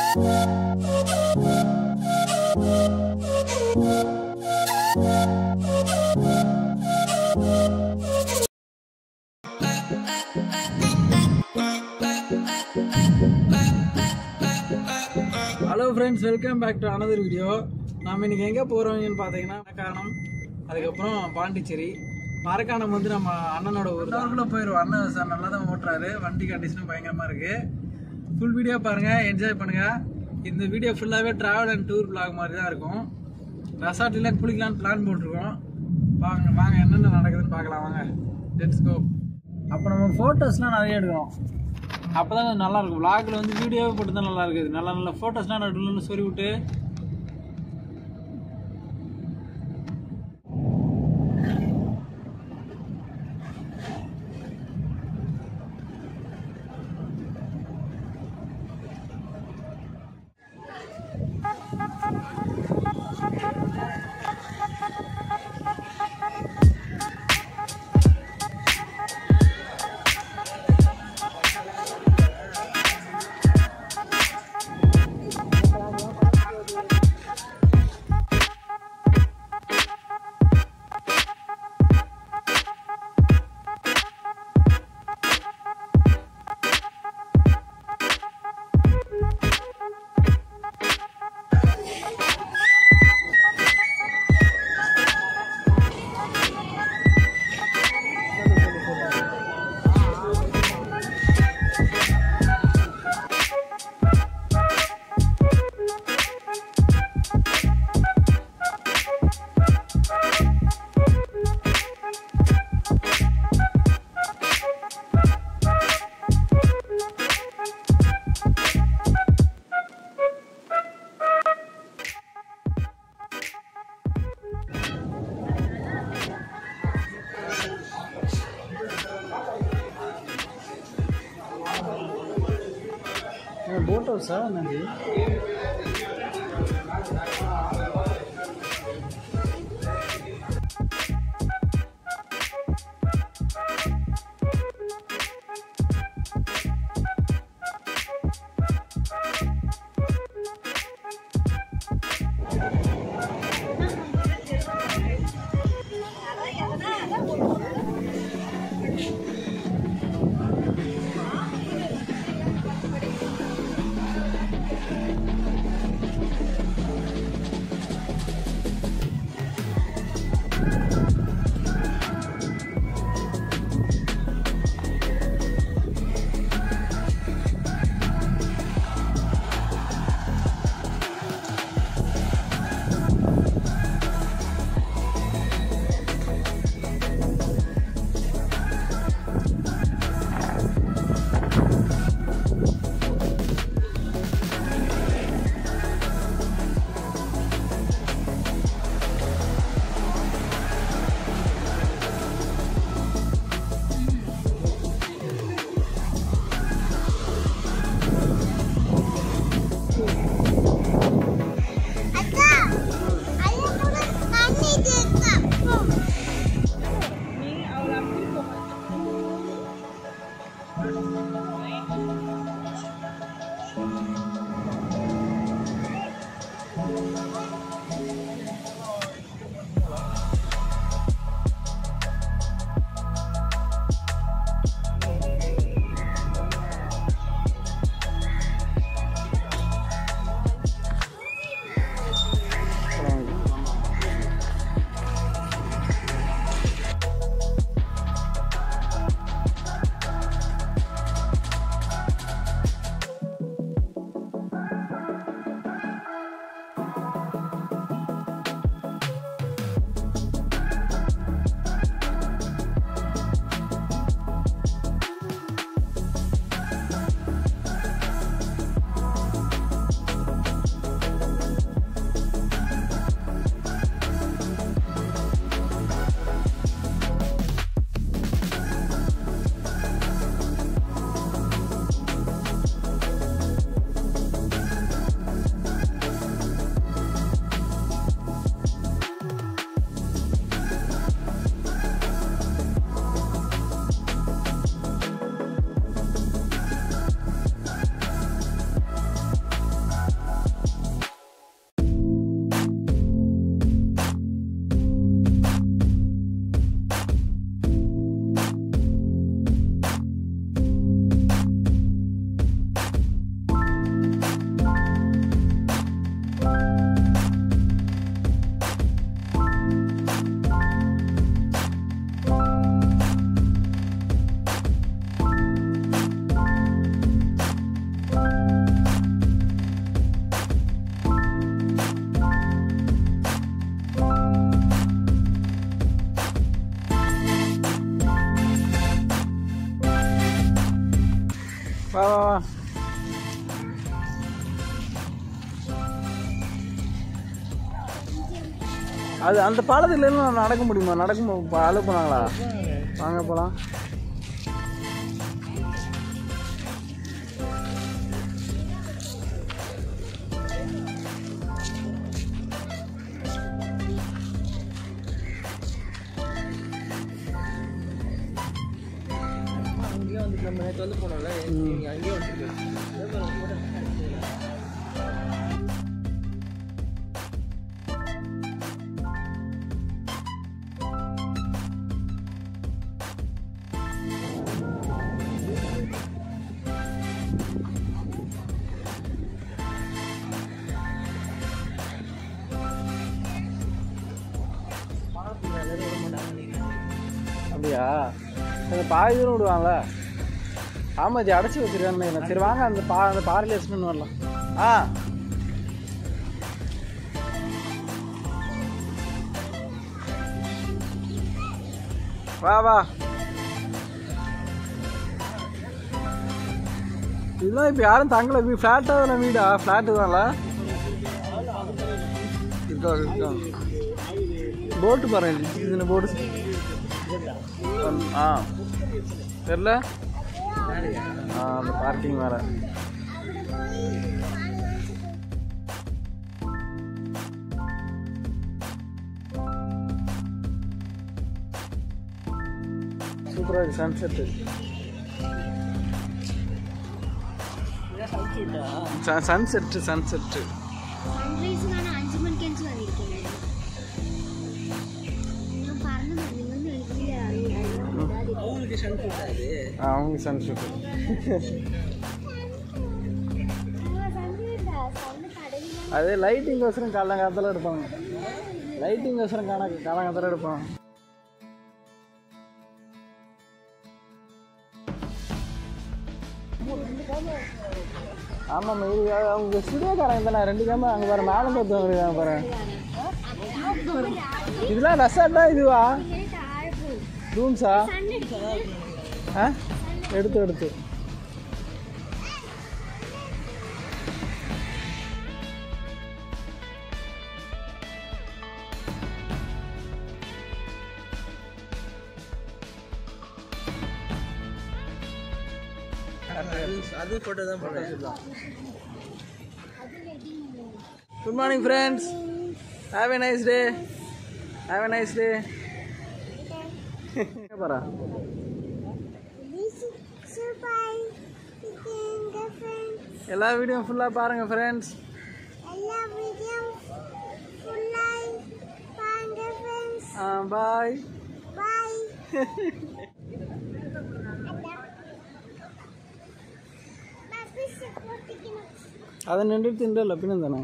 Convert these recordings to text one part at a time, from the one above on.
hello friends welcome back to another video நாம் இன்னைக்கு எங்கே போகிறோம்னு பார்த்தீங்கன்னா மரக்காணம் அதுக்கப்புறம் பாண்டிச்சேரி மரக்காணம் வந்து நம்ம அண்ணனோட ஒரு ஊருக்குள்ளே போயிடுவோம் அண்ணன் சார் நல்லா தான் ஓட்டுறாரு வண்டி கண்டிஷனும் பயங்கரமாக இருக்குது ஃபுல் வீடியோ பாருங்கள் என்ஜாய் பண்ணுங்கள் இந்த வீடியோ ஃபுல்லாகவே ட்ராவல் அண்ட் டூர் vlog மாதிரி தான் இருக்கும் ரெசார்ட்லாம் குளிக்கலாம்னு பிளான் போட்டிருக்கோம் வாங்க வாங்க என்னென்ன நடக்குதுன்னு பார்க்கலாம் வாங்க லெட்ஸ் கோ அப்போ நம்ம ஃபோட்டோஸ்லாம் நிறைய எடுக்கிறோம் அப்போ தான் நல்லா இருக்கும் vlogல வந்து வீடியோவே போட்டு தான் நல்லா இருக்குது நல்ல நல்ல ஃபோட்டோஸ்லாம் நடுவில் சொறி விட்டு போட் ஹவுஸா என்னது அது அந்த பாலத்துல இருந்து நடக்க முடியுமா நடக்க மு- அலோ போனாங்களா வாங்க போலாம் அங்கேயும் வந்து நம்ம நேற்று வந்து போனோம்ல நீங்க அங்கேயும் வந்துருக்கு அப்படியா அந்த பாதி தூரம் விடுவாங்கல்ல ஆமாம் அடைச்சி வச்சிருக்கான்னு நினைக்கிறேன் சரி வாங்க அந்த பா அந்த பாறையில் வச்சுன்னு வரலாம் ஆ வா வா இதெல்லாம் இப்போ யாரும் தங்கல வீ ஃப்ளாட்டாக தானே வீடா ஃப்ளாட்டு தான்ல இருக்கா இருக்கா போட்டு பாருங்க இதுல போட்டு ஆ தெரில ஆ அந்த பார்க்கிங் வேற சூப்பராக இருக்கு சன்செட்டு சன்செட்டு சன்செட்டு സൺറൈസ് കാണാൻ അഞ്ചു മണിക്കഞ്ച് വന്നിരിക്കുന്നത് ഞാൻ പറഞ്ഞു നിങ്ങൾ എനിക്കില്ല அவங்களுக்கு ஷன்ட் விட்டாது அவங்க சன்செட்டு அது லைட்டிங் கோசரம் காலங்காலத்தில் எடுப்பாங்க லைட்டிங் கோசரம் கால காலங்காலத்தில் எடுப்பாங்க ஆமாம் இது அவங்க ஸ்டுடியோக்காரங்க தானே ரெண்டு கேமரா அங்கே பாரு மேலே பார்த்து பாரு இதெல்லாம் ரெசார்ட்டா இதுவா ரூம்ஸா ஆ எடுத்து எடுத்து அது போட்டோ தான் போட்டேன் good morning friends have a nice day have a nice day பாரா எல்லா வீடியோ ஃபுல்லாக பாருங்கள் ஃப்ரெண்ட்ஸ் எல்லா வீடியோ ஃபுல்லாய் பாருங்க ஃப்ரெண்ட்ஸ் பாய் பை அதை நின்று திண்டல பின்ன தானே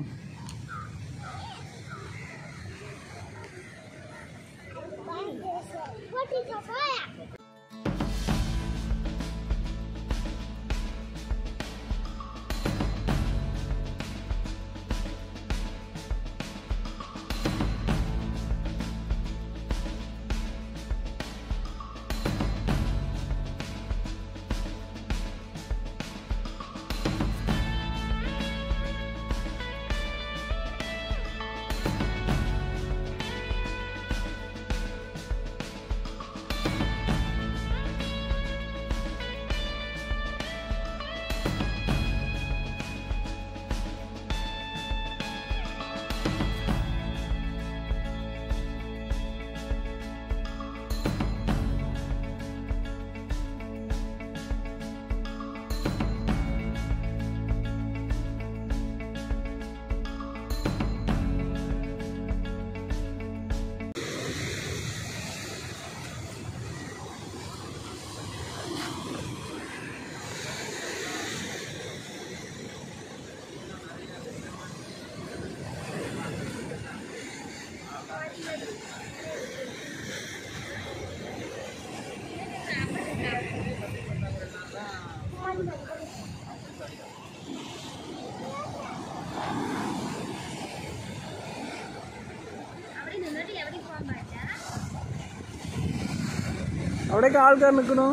അവിടെയൊക്കെ ആൾക്കാർ നിൽക്കണു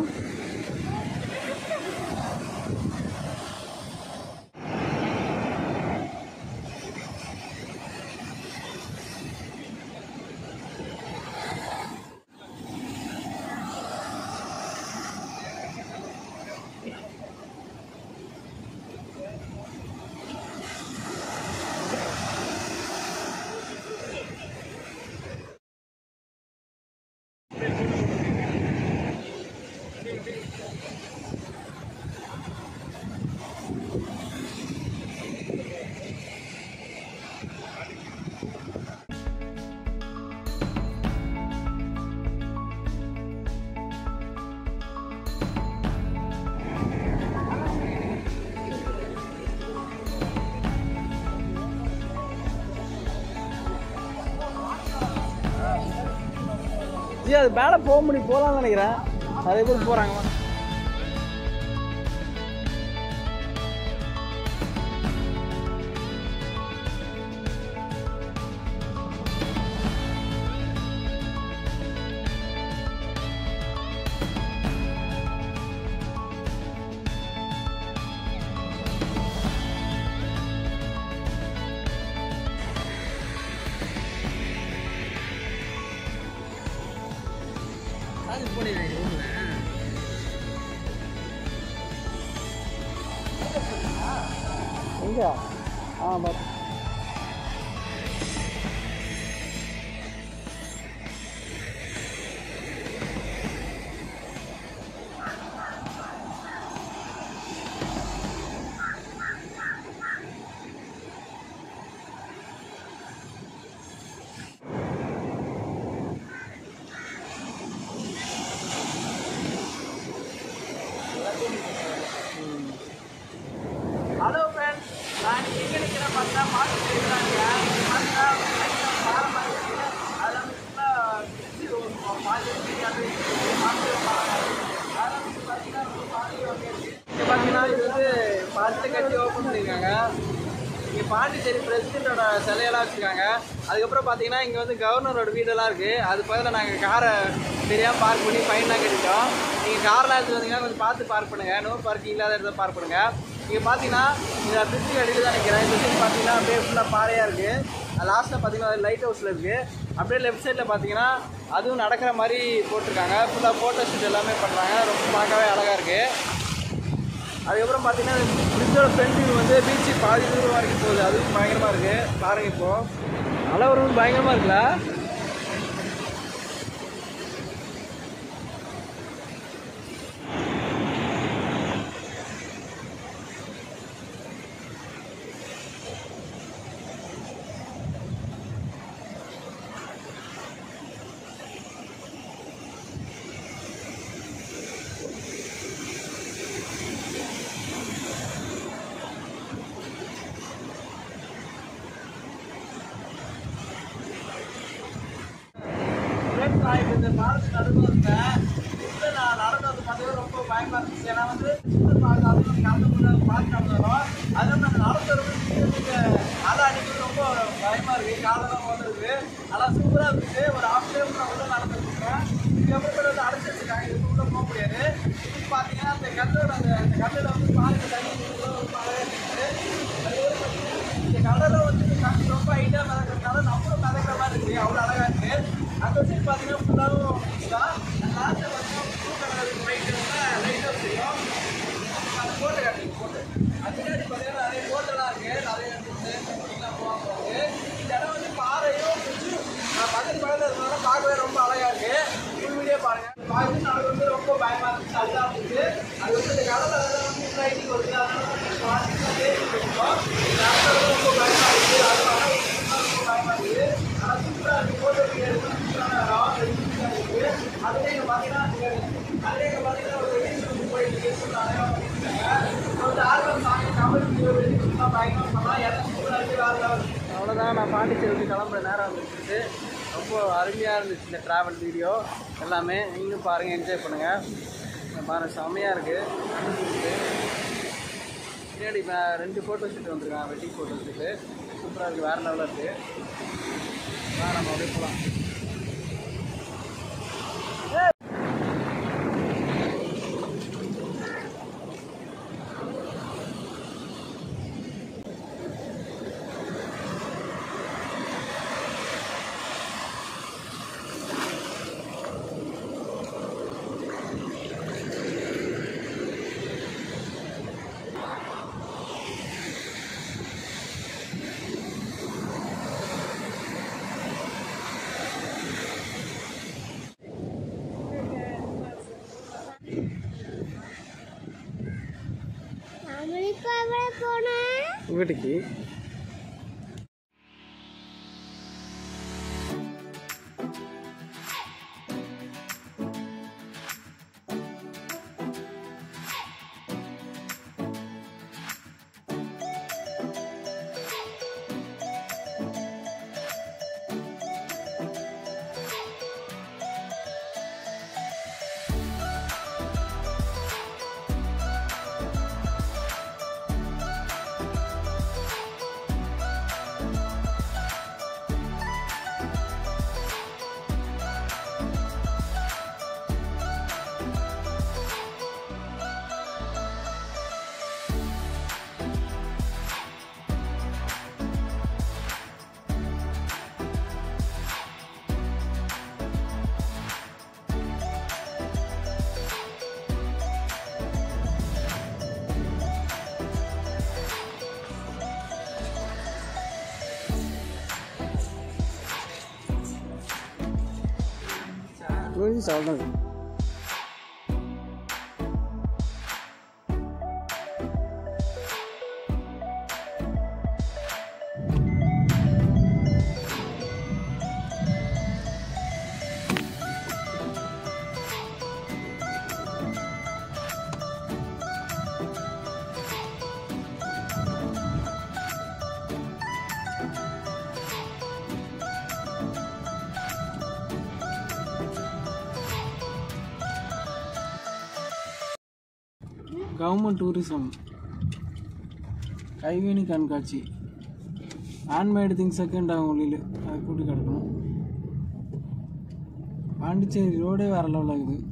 ஏ அது மேலே போக முடியும் போகலாம்னு நினைக்கிறேன் நிறைய பேர் போகிறாங்க எங்க ஆ பார்த்து ஹலோ ஃப்ரெண்ட்ஸ் நான் எங்கே நிற்கிறேன் பார்த்தா மாட்டு இருக்கிறாங்க பார்த்தா பாறை மாதிரி இருக்கு அதில் வந்து ஃபுல்லாக திருச்சி ஒரு பாதி தெரியாது மாட்டு அதெல்லாம் வந்து பார்த்தீங்கன்னா ரொம்ப பாதி வந்து இருக்கு இங்கே பார்த்தீங்கன்னா இது வந்து பத்து கட்டி ஓப்பன் பண்ணியிருக்காங்க இங்கே பாண்டிச்சேரி பிரசிடென்ட்டோட சிலையெல்லாம் வச்சுருக்காங்க அதுக்கப்புறம் பார்த்தீங்கன்னா இங்கே வந்து கவர்னரோட வீடெல்லாம் இருக்குது அது பக்கத்தில் நாங்கள் காரை தெரியாமல் பார்க் பண்ணி ஃபைன்லாம் கட்டிட்டோம் நீங்கள் கார்லாம் எடுத்து வந்தீங்கன்னா கொஞ்சம் பார்த்து பார்க் பண்ணுங்கள் நோ பார்க்கிங் இல்லாத இடத்துல பார்க் பண்ணுங்கள் இங்கே பார்த்தீங்கன்னா இந்த பிரிட்ஜு அடியில் தான் நிற்கிறேன் இந்த சைடு பார்த்தீங்கன்னா அப்படியே ஃபுல்லாக பாறையாக இருக்குது லாஸ்ட்டில் பார்த்தீங்கன்னா லைட் ஹவுஸில் இருக்குது அப்படியே லெஃப்ட் சைடில் பார்த்தீங்கன்னா அதுவும் நடக்கிற மாதிரி போட்டிருக்காங்க ஃபுல்லாக ஃபோட்டோ ஷூட் எல்லாமே பண்ணுறாங்க ரொம்ப பார்க்கவே அழகாக இருக்குது அதுக்கப்புறம் பார்த்தீங்கன்னா பிரிட்ஜோட ஃப்ரண்ட் வியூ வந்து பீச்சு பாதி தூரம் வரைக்கும் போகுது அதுவும் பயங்கரமாக இருக்குது பாருங்க இப்போ மழை வரும் பயங்கரமாக இருக்குல்ல ஃப்ரெண்ட்ஸ் நான் இப்போ இந்த பாலத்து நடுவில் இருந்தேன் உள்ள நான் நடந்து வந்து பார்த்தது ரொம்ப பயமாக இருந்துச்சு ஏன்னா வந்து சுத்தம் பார்க்காம நடந்து கூட பார்த்து நடந்து வரோம் அதுவும் நான் நடந்து வரும்போது அலை அடிக்கிறது ரொம்ப பயமாக இருக்குது காலெல்லாம் ஓடுறது ஆனால் சூப்பராக இருந்துச்சு ஒரு ஹாஃப் கிலோமீட்டர் உள்ள நடந்து இருக்கேன் இதுக்கப்புறம் வந்து அடைச்சி வச்சிருக்காங்க இது உள்ள போக முடியாது இது பார்த்தீங்கன்னா அந்த கல்லோட அந்த அந்த கல்லில் வந்து பாருங்க தண்ணி உள்ள ரொம்ப அழகாக இருக்குது அதுக்கப்புறம் பார்த்தீங்கன்னா இந்த கடலை வந்து தண்ணி ரொம்ப ஹைட்டாக மிதக்கிறதுனால நம்மளும் மிதக்கிற மாதிரி இருக்குது அவ்வளோ அழகாக இருக்குது அந்த சைடு பார்த்தீங்கன்னா ஃபுல்லாகவும் தான் லாஸ்ட்டில் பார்த்தீங்கன்னா blue colour white lighthouse தெரியும் அந்த போட்டு காட்டுங்க போட்டு அது பின்னாடி பார்த்தீங்கன்னா நிறைய போட்டெல்லாம் இருக்குது நிறைய இடத்துல போவாங்க இந்த இடம் வந்து பாறையும் கொஞ்சம் பக்கத்து பக்கத்தில் இருக்கிறனால பார்க்கவே ரொம்ப அழகாக இருக்குது ஃபுல் வீடியோ பாருங்க பார்த்து நடந்து வந்து ரொம்ப பயமாக இருந்துச்சு அதுதான் இருந்துச்சு அது வந்து இந்த கடலில் வந்து ரைட்டிங் வருது அதனால வந்து பார்த்து ஏறி போயிருக்கோம் இந்த இடத்துல வந்து ரொம்ப பயமாக இருக்குது அதனால ரொம்ப பயமாக இருக்குது ஆனால் சூப்பராக இருக்குது ஃபோட்டோ எடுத்து சூப்பரான ராக் இருக்குது அதுலேயே இங்கே பார்த்தீங்கன்னா அதுலேயே இங்கே பார்த்தீங்கன்னா ஒரு வெளியூருக்கு போயிட்டு சொல்கிறாங்க வந்து ஆல்பம் சாங் தமிழ் வீடியோ வெளியூர்லாம் பயங்கரம் பண்ணலாம் எல்லாம் சூப்பராக இருக்குது வேறு லெவல் அவ்வளோதான் நான் பாண்டிச்சேரிக்கு கிளம்புற நேரம் வந்துருச்சு ரொம்ப அருமையாக இருந்துச்சு இந்த ட்ராவல் வீடியோ எல்லாமே நீங்களும் பாருங்கள் என்ஜாய் பண்ணுங்கள் பாருங்கள் செம்மையாக இருக்குது பின்னாடி இப்போ ரெண்டு ஃபோட்டோ ஷூட் வந்திருக்கான் வெட்டிங் ஃபோட்டோ ஷூட்டு சூப்பராக இருக்குது வேறு லெவலில் இருக்குது வா நம்ம அப்படியே போகலாம் നമ്മളിപ്പോ എവിടെ പോണേ வீட்டுக்கு முடிஞ்சிச்சு அவ்வளோதான் கவர்மெண்ட் டூரிசம் கைவினி கண்காட்சி ஹேண்ட்மேடு திங்ஸ் செகண்ட் ஆகும் ஒளியில் அதை கூட்டி கிடக்கணும் பாண்டிச்சேரி ரோடே வேற லெவலில் இருக்குது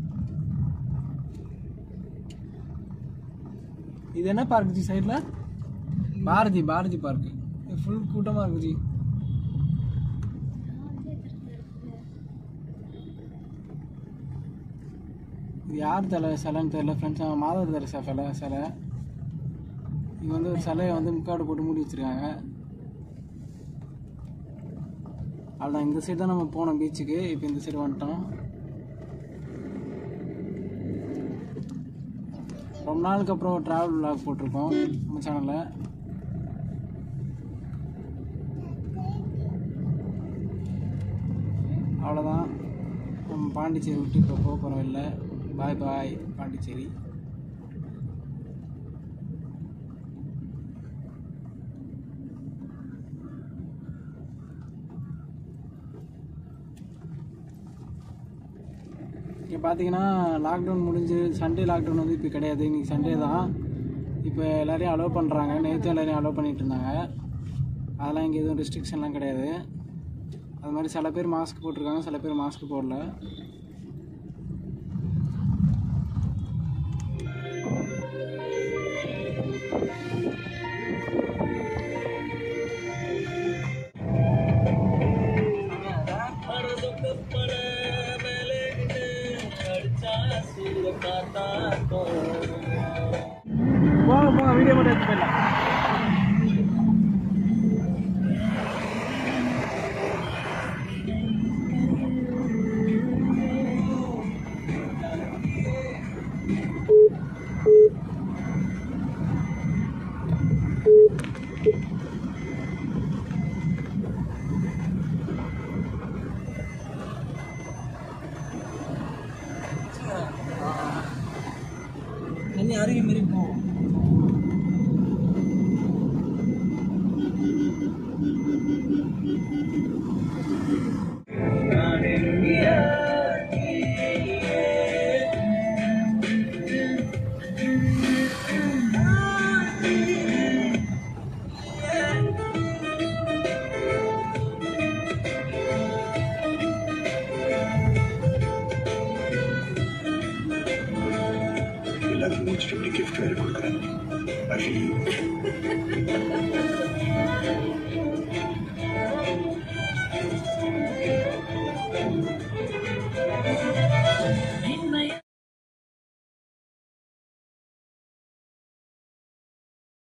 இது என்ன பார்க் ஜி சைடில் பாரதி பாரதி பார்க்கு ஃபுல் கூட்டமாக இருக்குது ஜி இது யார் தலை சிலைன்னு தெரியல ஃப்ரெண்ட்ஸ் மாதவர் தலை சிலை சிலை இது வந்து ஒரு சிலையை வந்து முக்காடு போட்டு மூடி வச்சிருக்காங்க அதான் இந்த சைடு தான் நம்ம போனோம் பீச்சுக்கு இப்போ இந்த சைடு வந்துட்டோம் ரொம்ப நாளுக்கு அப்புறம் ட்ராவல் vlog போட்டிருக்கோம் நம்ம சேனலில் அவ்வளோதான் நம்ம பாண்டிச்சேரி விட்டு இப்போ போக போகிறோம் இல்லை பாய் பாய் பாண்டிச்சேரி இங்கே பார்த்தீங்கன்னா லாக்டவுன் முடிஞ்சு சண்டே லாக்டவுன் வந்து இப்போ கிடையாது இன்னைக்கு சண்டே தான் இப்போ எல்லாரையும் அலோவ் பண்ணுறாங்க நேற்று எல்லாரையும் அலோவ் பண்ணிட்டு இருந்தாங்க அதெல்லாம் இங்கே எதுவும் ரெஸ்ட்ரிக்ஷன்லாம் கிடையாது அது மாதிரி சில பேர் மாஸ்க் போட்டிருக்காங்க சில பேர் மாஸ்க் போடல